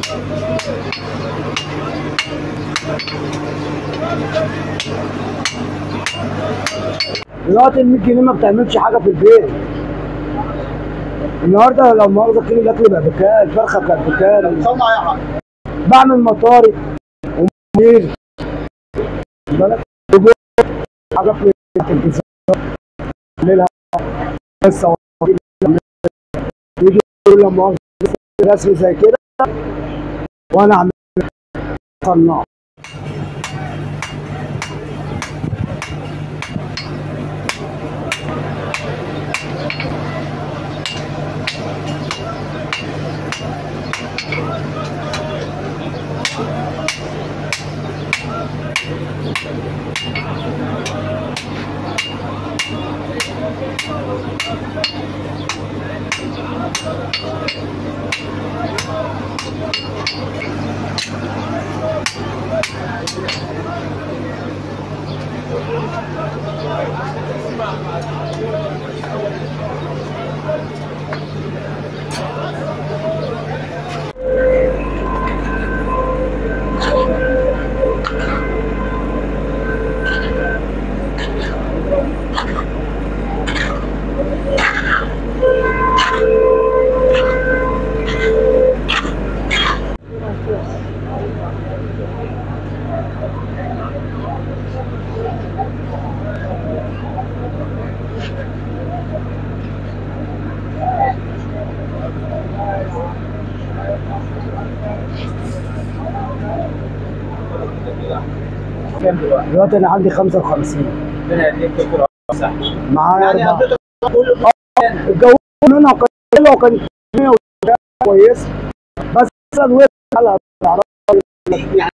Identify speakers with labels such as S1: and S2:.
S1: دلوقتي ال 100 جنيه ما بتعملش حاجه في البيت النهارده لو مؤاخذه كيلو الاكل بقى بكام الفرخه كانت بكام
S2: صنع يا حاج
S1: بعمل مطاري ومدير بالك وجوه حاجه في التلفزيون اعملها قصه يجي يقول لما مؤاخذه رسمي زي كده وانا اعمل صناع
S2: كام دلوقتي؟
S1: دلوقتي انا عندي 55
S2: ربنا يديك كل صح
S1: معايا
S2: يعني
S1: أربعة.
S2: قضيت كله
S1: الجو منها كان حلوه وكان كويسه بس الوقت على العربية
S2: يعني